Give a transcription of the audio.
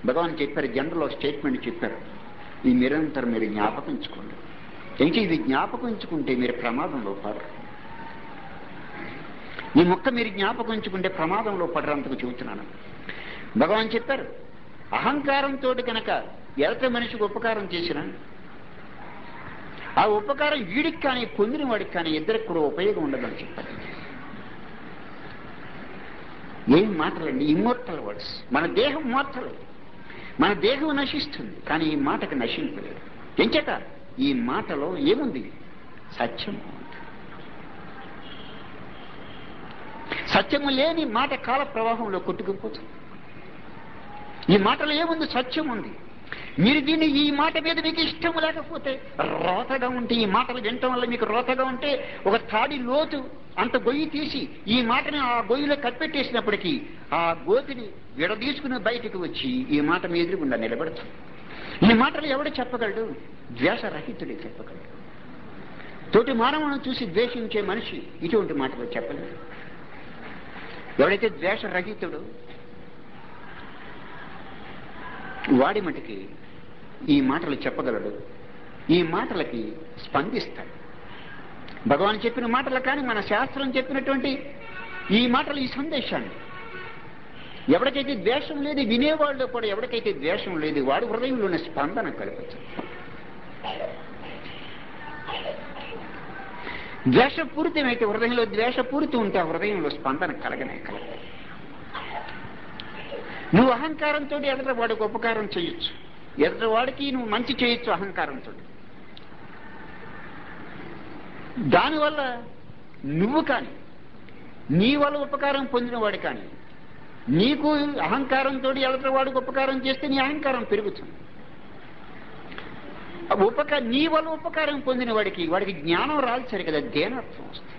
భగవాన్ చెప్పారు జనరల్ ఒక స్టేట్మెంట్ చెప్పారు ఈ నిరంతరం మీరు జ్ఞాపకం ఉంచుకోండి ఇంక ఇది జ్ఞాపకం ఉంచుకుంటే మీరు ప్రమాదంలో పడరు ఈ మొక్క మీరు జ్ఞాపకం ఉంచుకుంటే ప్రమాదంలో పడరంతకు చెబుతున్నాను భగవాన్ చెప్పారు అహంకారంతో కనుక ఎలత మనిషికి ఉపకారం చేసిన ఆ ఉపకారం వీడికి కానీ పొందిన వాడికి కానీ ఇద్దరికి కూడా ఉపయోగం ఉండదని చెప్పారు ఏం మాటలండి ఇమ్మోర్టల్ వర్డ్స్ మన దేహం మోర్టల్ మన దేహం నశిస్తుంది కానీ ఈ మాటకు నశింపలేదు ఎంచక ఈ మాటలో ఏముంది సత్యము ఉంది. సత్యము లేని మాట కాల ప్రవాహంలో కొట్టుకుపోతుంది ఈ మాటలో ఏముంది సత్యం ఉంది మీరు దీన్ని ఈ మాట మీద మీకు ఇష్టం లేకపోతే రోతగా ఉంటే ఈ మాటలు వినటం వల్ల మీకు రోతగా ఉంటే ఒక తాడి లోతు అంత గొయ్యి తీసి ఈ మాటని ఆ గొయ్యిలో కప్పెట్టేసినప్పటికీ ఆ గోతిని విడదీసుకుని బయటికి వచ్చి ఈ మాట మీ ఎదురుగుండా నిలబడుతుంది ఈ మాటలు ఎవడు చెప్పగలడు ద్వేషరహితుడే చెప్పగలడు తోటి మానవులను చూసి ద్వేషించే మనిషి ఇటువంటి మాటలు చెప్పలేడు ఎవడైతే ద్వేషరహితుడు వాడి మటుకి ఈ మాటలు చెప్పగలడు ఈ మాటలకి స్పందిస్తాడు భగవాన్ చెప్పిన మాటలు కానీ మన శాస్త్రం చెప్పినటువంటి ఈ మాటలు ఈ సందేశాన్ని ఎవరికైతే ద్వేషం లేదు వినేవాళ్ళు కూడా ఎవరికైతే ద్వేషం లేదు వాడి హృదయంలోని స్పందన కలగచ్చు ద్వేషపూరితమైతే హృదయంలో ద్వేషపూరితం ఉంటే ఆ హృదయంలో స్పందన కలగనే కలగదు నువ్వు అహంకారంతో ఎదుట వాడికి ఉపకారం చేయొచ్చు ఎదుట వాడికి నువ్వు మంచి చేయొచ్చు అహంకారంతో దానివల్ల నువ్వు కానీ నీ వల్ల ఉపకారం పొందిన వాడు కానీ నీకు అహంకారంతో ఎదుట వాడికి ఉపకారం చేస్తే నీ అహంకారం పెరుగుతుంది ఆ ఉపక నీ వల్ల ఉపకారం పొందిన వాడికి వాడికి జ్ఞానం రాల్చారు కదా దేనత్వం వస్తుంది